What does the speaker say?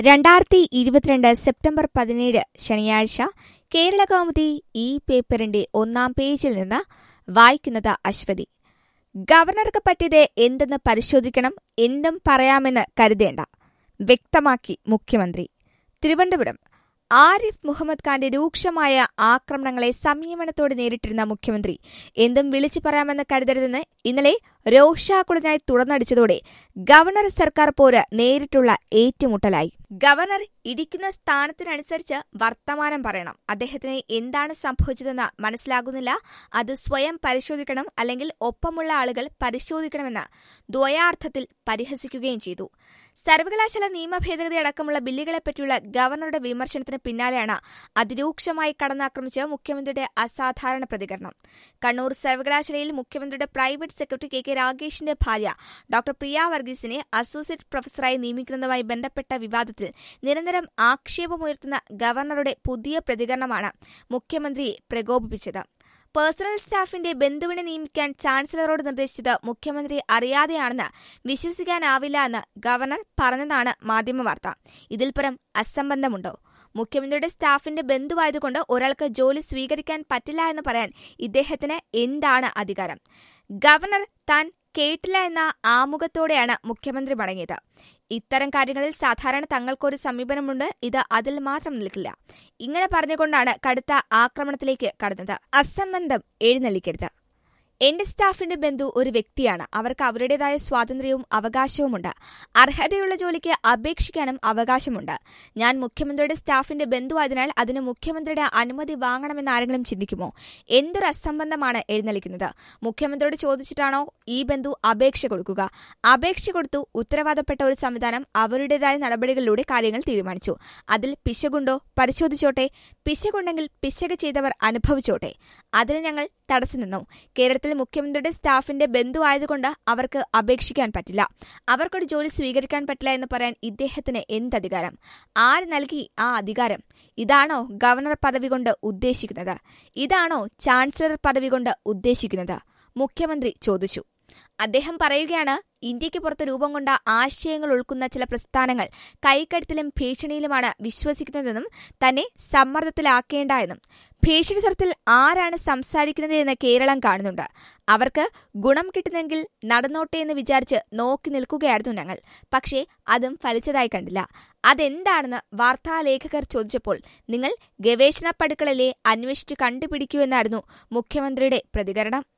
രണ്ടായിരത്തി ഇരുപത്തിരണ്ട് സെപ്റ്റംബർ പതിനേഴ് ശനിയാഴ്ച കേരള കൗമുദി ഈ പേപ്പറിന്റെ ഒന്നാം പേജിൽ നിന്ന് വായിക്കുന്നത് അശ്വതി ഗവർണർക്ക് പറ്റിയത് എന്തെന്ന് പരിശോധിക്കണം എന്തും പറയാമെന്ന് കരുതേണ്ട വ്യക്തമാക്കി മുഖ്യമന്ത്രി തിരുവനന്തപുരം ആരിഫ് മുഹമ്മദ് ഖാന്റെ രൂക്ഷമായ ആക്രമണങ്ങളെ സംയമനത്തോടെ നേരിട്ടിരുന്ന മുഖ്യമന്ത്രി എന്തും വിളിച്ചു പറയാമെന്ന് കരുതരുതെന്ന് ഇന്നലെ രോഷാകുളനായി തുറന്നടിച്ചതോടെ ഗവർണർ സർക്കാർ പോര് നേരിട്ടുള്ള ഏറ്റുമുട്ടലായി ഗവർണർ ഇരിക്കുന്ന സ്ഥാനത്തിനനുസരിച്ച് വർത്തമാനം പറയണം അദ്ദേഹത്തിന് എന്താണ് സംഭവിച്ചതെന്ന് മനസ്സിലാകുന്നില്ല അത് സ്വയം പരിശോധിക്കണം അല്ലെങ്കിൽ ഒപ്പമുള്ള ആളുകൾ പരിശോധിക്കണമെന്ന് ദ്വയാർത്ഥത്തിൽ പരിഹസിക്കുകയും ചെയ്തു സർവകലാശാല നിയമ ഭേദഗതി അടക്കമുള്ള ബില്ലുകളെപ്പറ്റിയുള്ള ഗവർണറുടെ വിമർശനത്തിന് പിന്നാലെയാണ് അതിരൂക്ഷമായി കടന്നാക്രമിച്ച് മുഖ്യമന്ത്രിയുടെ അസാധാരണ പ്രതികരണം കണ്ണൂർ സർവകലാശാലയിൽ മുഖ്യമന്ത്രിയുടെ പ്രൈവറ്റ് സെക്രട്ടറി കെ കെ രാഗേഷിന്റെ ഭാര്യ ഡോക്ടർ പ്രിയ വർഗീസിനെ അസോസിയേറ്റ് പ്രൊഫസറായി നിയമിക്കുന്നതുമായി ബന്ധപ്പെട്ട വിവാദത്തിൽ നിരന്തരം ആക്ഷേപമുയർത്തുന്ന ഗവർണറുടെ പുതിയ പ്രതികരണമാണ് മുഖ്യമന്ത്രിയെ പ്രകോപിപ്പിച്ചത് പേഴ്സണൽ സ്റ്റാഫിന്റെ ബന്ധുവിനെ നിയമിക്കാൻ ചാൻസലറോട് നിർദ്ദേശിച്ചത് മുഖ്യമന്ത്രി അറിയാതെയാണെന്ന് വിശ്വസിക്കാനാവില്ല എന്ന് ഗവർണർ പറഞ്ഞതാണ് മാധ്യമവാർത്ത ഇതിൽ പരം അസംബന്ധമുണ്ടോ മുഖ്യമന്ത്രിയുടെ സ്റ്റാഫിന്റെ ബന്ധുവായതുകൊണ്ട് ഒരാൾക്ക് ജോലി സ്വീകരിക്കാൻ പറ്റില്ല എന്ന് പറയാൻ ഇദ്ദേഹത്തിന് എന്താണ് അധികാരം ഗവർണർ താൻ കേട്ടില്ല എന്ന ആമുഖത്തോടെയാണ് മുഖ്യമന്ത്രി മടങ്ങിയത് ഇത്തരം കാര്യങ്ങളിൽ സാധാരണ തങ്ങൾക്കൊരു സമീപനമുണ്ട് ഇത് അതിൽ മാത്രം നിൽക്കില്ല ഇങ്ങനെ പറഞ്ഞുകൊണ്ടാണ് കടുത്ത ആക്രമണത്തിലേക്ക് കടന്നത് അസംബന്ധം എഴുന്നള്ളിക്കരുത് എന്റെ സ്റ്റാഫിന്റെ ബന്ധു ഒരു വ്യക്തിയാണ് അവർക്ക് അവരുടേതായ സ്വാതന്ത്ര്യവും അവകാശവുമുണ്ട് അർഹതയുള്ള ജോലിക്ക് അപേക്ഷിക്കാനും അവകാശമുണ്ട് ഞാൻ മുഖ്യമന്ത്രിയുടെ സ്റ്റാഫിന്റെ ബന്ധുവായതിനാൽ അതിന് മുഖ്യമന്ത്രിയുടെ അനുമതി വാങ്ങണമെന്ന് ആരെങ്കിലും ചിന്തിക്കുമോ എന്തൊരു അസംബന്ധമാണ് എഴുന്നള്ളിക്കുന്നത് മുഖ്യമന്ത്രിയോട് ചോദിച്ചിട്ടാണോ ഈ ബന്ധു അപേക്ഷ കൊടുക്കുക അപേക്ഷ കൊടുത്തു ഉത്തരവാദപ്പെട്ട ഒരു സംവിധാനം അവരുടേതായ നടപടികളിലൂടെ കാര്യങ്ങൾ തീരുമാനിച്ചു അതിൽ പിശകുണ്ടോ പരിശോധിച്ചോട്ടെ പിശകുണ്ടെങ്കിൽ പിശക് ചെയ്തവർ അനുഭവിച്ചോട്ടെ അതിന് ഞങ്ങൾ തടസ്സം നിന്നു കേരളത്തിൽ മുഖ്യമന്ത്രിയുടെ സ്റ്റാഫിന്റെ ബന്ധുവായതുകൊണ്ട് അവർക്ക് അപേക്ഷിക്കാൻ പറ്റില്ല അവർക്കൊരു ജോലി സ്വീകരിക്കാൻ പറ്റില്ല എന്ന് പറയാൻ ഇദ്ദേഹത്തിന് എന്തധികാരം ആര് നൽകി ആ അധികാരം ഇതാണോ ഗവർണർ പദവി കൊണ്ട് ഉദ്ദേശിക്കുന്നത് ഇതാണോ ചാൻസലർ പദവി കൊണ്ട് ഉദ്ദേശിക്കുന്നത് മുഖ്യമന്ത്രി ചോദിച്ചു അദ്ദേഹം പറയുകയാണ് ഇന്ത്യക്ക് പുറത്ത് രൂപം കൊണ്ട ആശയങ്ങൾ ഉൾക്കുന്ന ചില പ്രസ്ഥാനങ്ങൾ കൈക്കടത്തിലും ഭീഷണിയിലുമാണ് വിശ്വസിക്കുന്നതെന്നും തന്നെ സമ്മർദ്ദത്തിലാക്കേണ്ട എന്നും ഭീഷണി സ്വരത്തിൽ ആരാണ് സംസാരിക്കുന്നത് എന്ന് കേരളം കാണുന്നുണ്ട് അവർക്ക് ഗുണം കിട്ടുന്നെങ്കിൽ നടന്നോട്ടെ എന്ന് വിചാരിച്ച് നോക്കി നിൽക്കുകയായിരുന്നു ഞങ്ങൾ പക്ഷേ അതും ഫലിച്ചതായി കണ്ടില്ല അതെന്താണെന്ന് വാർത്താലേഖകർ ചോദിച്ചപ്പോൾ നിങ്ങൾ ഗവേഷണ പടുക്കളിലെ അന്വേഷിച്ച് കണ്ടുപിടിക്കൂ എന്നായിരുന്നു മുഖ്യമന്ത്രിയുടെ പ്രതികരണം